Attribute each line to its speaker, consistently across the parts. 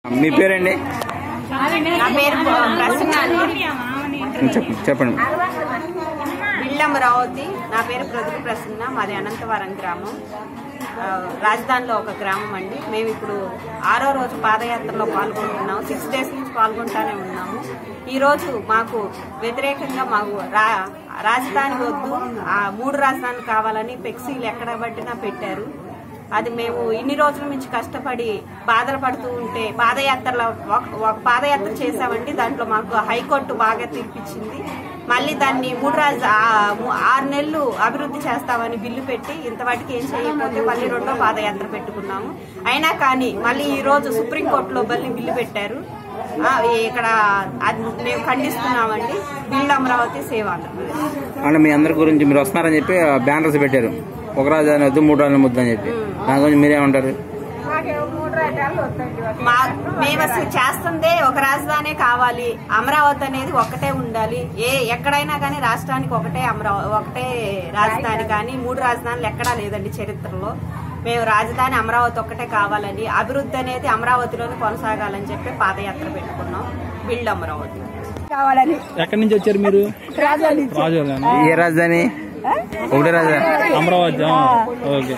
Speaker 1: మీ పేరండి
Speaker 2: నా పేరు ప్రసన్న
Speaker 1: చెప్పండి చెప్పండి
Speaker 2: బిళ్ళమరావతి నా పేరు ప్రదులు ప్రసన్న మాది అనంతవరం గ్రామం ఆ, రాజధానిలో ఒక గ్రామం అండి మేము ఇప్పుడు ఆరో రోజు పాదయాత్రలో పాల్గొంటున్నాము సిక్స్ డేస్ నుంచి పాల్గొంటానే ఉన్నాము ఈ రోజు మాకు వ్యతిరేకంగా మాకు రా రాజధాని వద్దు ఆ మూడు రాజధానులు కావాలని పెక్సీలు ఎక్కడ పట్టినా పెట్టారు అది మేము ఇన్ని రోజుల నుంచి కష్టపడి బాధలు పడుతూ ఉంటే పాదయాత్రలో ఒక ఒక పాదయాత్ర చేసామండి దాంట్లో మాకు హైకోర్టు బాగా తీర్పిచ్చింది మళ్ళీ దాన్ని మూడు రాజు ఆ- ము- ఆరు నెలలు అభివృద్ధి చేస్తామని బిల్లు పెట్టి ఇంతవాటికి ఏం చేయకపోతే మళ్ళీ రెండో పాదయాత్ర పెట్టుకున్నాము అయినా కానీ మళ్ళీ ఈ రోజు సుప్రీంకోర్టులో మళ్ళీ బిల్లు పెట్టారు ఆ, ఇక్కడ అది మేము ఖండిస్తున్నామండి బిల్లు అమరావతి సేవ ఆంధ్రప్రదేశ్
Speaker 1: అంటే మీ అందరి గురించి మీరు వస్తున్నారని చెప్పి బ్యానర్స్ పెట్టారు ఒక రాజధాని వద్దు మూడు రాజధాని ముద్దు అని చెప్పి దాని గురించి మీరేమంటారు
Speaker 2: మా మేము అసలు చేస్తుందే ఒక రాజధానే కావాలి అమరావతి అనేది ఒకటే ఉండాలి ఏ ఎక్కడైనా కానీ రాష్ట్రానికి ఒకటే అమరావతి ఒకటే రాజధాని కానీ మూడు రాజధానులు ఎక్కడా లేదండి చరిత్రలో మేము రాజధాని అమరావతి ఒక్కటే కావాలని అభివృద్ధి అనేది అమరావతిలోనే కొనసాగాలని చెప్పి పాదయాత్ర పెట్టుకున్నాం బిల్డ్ అమరావతి
Speaker 3: కావాలని
Speaker 4: ఎక్కడి నుంచి వచ్చారు మీరు
Speaker 3: రాజాని
Speaker 4: రాజోలేనా
Speaker 1: ఏ రాజధాని ఒకటే రాజధాని
Speaker 4: అమరావతి ఆ, ఓకే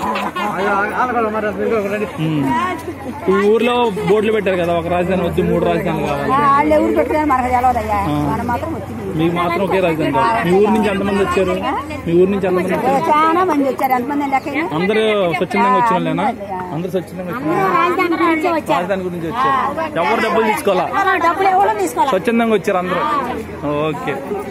Speaker 4: ఉమ్. ఈ ఊర్లో బోర్డులు పెట్టారు కదా ఒక రాజధాని వద్దు మూడు రాజధానులు కావాలి
Speaker 3: వాళ్ళు ఎవరు పెట్టుకుని మనకు తెలవదయ్యా మనం మాత్రం వచ్చింది
Speaker 4: మీకు మాత్రం ఒకే రాజధాని కావాలి మీ ఊరు నుంచి ఎంతమంది వచ్చారు మీ ఊరు నుంచి ఎంతమంది వచ్చారు
Speaker 3: చాలా మంది వచ్చారు ఎంతమంది లెక్క
Speaker 4: అందరూ స్వచ్ఛందంగా వచ్చిన వాళ్ళేనా అందరూ స్వచ్ఛందంగా వచ్చిన వాళ్ళేనా? రాజధాని గురించి వచ్చారు ఎవరు డబ్బులు తీసుకోవాలా
Speaker 3: డబ్బులు ఎవరో తీసుకోవాలి
Speaker 4: స్వచ్ఛందంగా వచ్చారు అందరూ ఓకే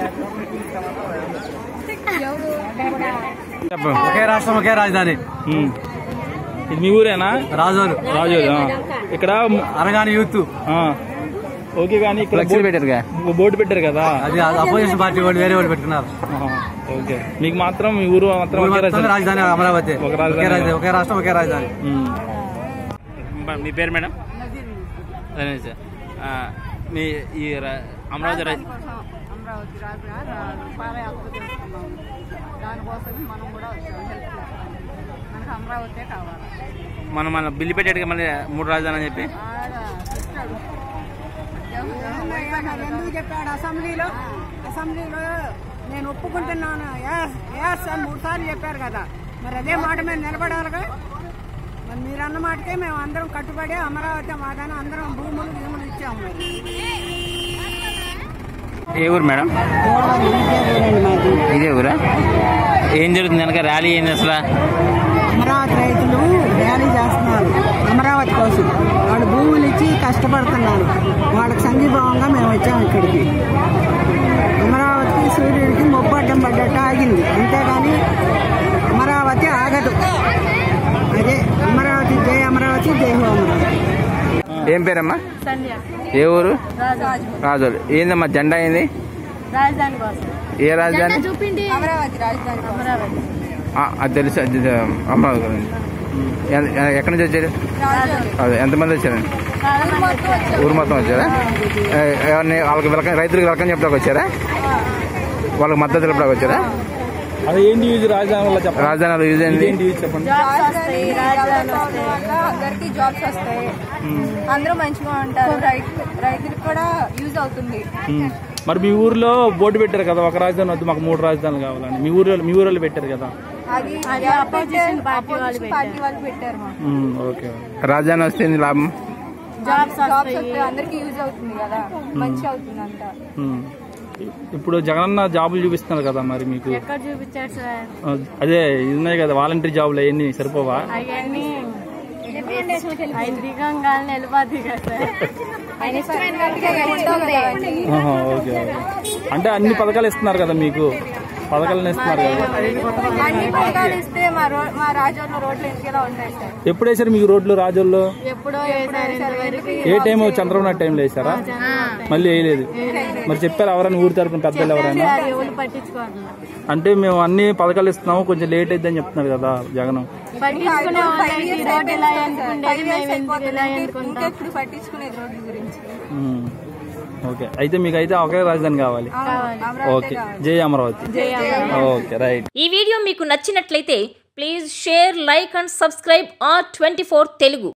Speaker 4: చెప్పండి
Speaker 5: ఒకే రాష్ట్రం ఒకే రాజధాని
Speaker 4: ఉమ్. ఇది మీ ఊరేనా
Speaker 5: రాజోలు
Speaker 4: రాజు ఆ. ఇక్కడ
Speaker 5: అనగాని యూత్
Speaker 4: ఆ. ఓకే కానీ ఇక్కడ
Speaker 1: ఫ్లెక్సీలు పెట్టారుగా
Speaker 4: బో- బోర్డు పెట్టారు కదా
Speaker 5: అది అపోజిషన్ పార్టీ వాళ్ళు వేరే వాళ్ళు పెట్టుకున్నారు
Speaker 4: ఆహా. ఓకే మీకు మాత్రం మీ ఊరు మాత్రం
Speaker 5: ఊరు
Speaker 4: ఒకే
Speaker 5: మొత్తం
Speaker 4: రాజధాని.
Speaker 5: రాజధాని అమరావతి
Speaker 4: ఒక
Speaker 5: ఒకే
Speaker 4: రాజధాని.
Speaker 5: రాజధాని ఒకే రాష్ట్రం ఒకే రాజధాని
Speaker 4: ఉమ్.
Speaker 6: మీ పేరు మేడం అదే సార్ ఆ, మీ ఈ రా- అమరావతి రా-
Speaker 7: అమరావతి రాజుగా పాదయాత్ర చేస్తున్నాము దానికోసం మనం కూడా వచ్చాము హెల్ప్ చేస్తాము మనకు అమరావతే కావాలి
Speaker 6: మనం మన బిల్లు పెట్టాడు మళ్ళీ మూడు రాజధాని అని చెప్పి
Speaker 7: ఆడ పెట్టాడు ఎందుకు చెప్పాడు అసెంబ్లీలో అసెంబ్లీలో నేను ఒప్పుకుంటున్నాను ఎస్ ఎస్ అని మూడు సార్లు చెప్పారు కదా మరి అదే మాట మీద నిలబడాలిగా మరి మీరు అన్న మాటకే మేము అందరం కట్టుబడి అమరావతి మాదని అందరం భూములు భూములు ఇచ్చాము మరి
Speaker 6: ఏ ఊరు మేడం ఇదే ఊరా ఏం జరుగుతుంది వెనక ర్యాలీ ఏంది అసలు
Speaker 7: అమరావతి రైతులు ర్యాలీ చేస్తున్నారు అమరావతి కోసం వాళ్ళు భూములు ఇచ్చి కష్టపడుతున్నారు వాళ్ళకి సంఘీభావంగా మేము వచ్చాము ఇక్కడికి అమరావతికి సూర్యుడికి మొబ్బడ్డం పడ్డట్టు ఆగింది అంతేగాని అమరావతి ఆగదు అదే అమరావతి జై అమరావతి జై హో అమరావతి
Speaker 1: ఏం పేరమ్మా ఏ ఊరు రాజోలు ఏందమ్మా జెండా ఏంది
Speaker 8: రాజధాని కోసం
Speaker 1: ఏ రాజధాని
Speaker 8: అమరావతి రాజధాని అమరావతి
Speaker 1: ఆ, అది తెలుసు అది తెలుసు. అమరావతి గురించి ఎ- ఎ- ఎక్కడి నుంచి వచ్చారు అదే ఎంతమంది వచ్చారండి ఊరు మొత్తం వచ్చారా ఏ- ఎవరిని వాళ్ళకి వెల్కమ్ రైతులకు వెల్కమ్ చెప్పడానికి వచ్చారా వాళ్ళకి మద్దతు తెలపడానికి వచ్చారా
Speaker 4: అది ఏంటి యూజ్ రాజధాని వల్ల చెప్పండి
Speaker 1: రాజధానిలో యూజ్ ఏంది
Speaker 4: ఏంటి యూజ్ చెప్పండి
Speaker 8: జాబ్స్ వస్తాయి రాజధాని వస్తాయి అందరికి జాబ్స్ వస్తాయి అందరూ మంచిగా ఉంటారు రైతు రైతులకు కూడా యూజ్ అవుతుంది
Speaker 4: ఉమ్. మరి మీ ఊర్లో బోర్డు పెట్టారు కదా ఒక రాజధాని వద్దు మాకు మూడు రాజధానులు కావాలని మీ ఊర్లో మీ ఊర్లో పెట్టారు కదా
Speaker 8: అది అపోజిషన్ పార్టీ వాళ్ళు పార్టీ వాళ్ళు పెట్టారు మాకు
Speaker 4: ఉమ్, ఓకే
Speaker 1: రాజధాని వస్తే ఏంది లాభం
Speaker 8: జాబ్స్ జాబ్స్ వస్తాయి అందరికి యూజ్ అవుతుంది కదా మంచి అవుతుంది అంతా
Speaker 4: ఉమ్. ఇప్పుడు జగనన్న జాబులు చూపిస్తున్నారు కదా మరి మీకు
Speaker 8: ఎక్కడ చూపించాడు సార్
Speaker 4: ఆ, అదే ఇది ఉన్నాయి కదా వాలంటీర్ జాబులు అవన్నీ సరిపోవా
Speaker 8: అవన్నీ ఆయన దిగంగానే వెళ్ళిపోద్ది కదా సార్ ఆయన ఇష్టమైన
Speaker 4: ఆహా, ఓకే ఓకే అంటే అన్ని పథకాలు ఇస్తున్నారు కదా మీకు పథకాలను ఇస్తున్నారు కదా
Speaker 8: అన్ని పథకాలు ఇస్తే మా రో మా రాజోలో రోడ్లు ఎందుకెలా ఉంటాయి సార్
Speaker 4: ఎప్పుడు వేసారు మీకు రోడ్లు రాజుల్లో
Speaker 8: ఎప్పుడో వేసారు
Speaker 4: ఏ టైం చంద్రబాబు నాయుడు టైంలో వేసారా మళ్ళీ వేయలేదు మరి చెప్పారు ఎవరైనా ఊరి తరపున పెద్దలు ఎవరైనా
Speaker 8: ఎవరు పట్టించుకోవాలి
Speaker 4: అంటే మేము అన్ని పథకాలు ఇస్తున్నాము కొంచెం లేట్ అయిద్దని చెప్తున్నారు కదా జగన్
Speaker 8: పట్టించుకునే వాళ్ళు ఈ రోడ్డు ఇలా అనుకుండేది మేము ఎందుకు ఇలా అనుకుంటాం
Speaker 7: ఇప్పుడు పట్టించుకునేది రోడ్ల గురించి
Speaker 4: ఉమ్. ఓకే అయితే మీకు అయితే ఒకే రాజధాని కావాలి ఓకే జై అమరావతి ఓకే రైట్
Speaker 9: ఈ వీడియో మీకు నచ్చినట్లయితే please share like and subscribe R twenty Telugu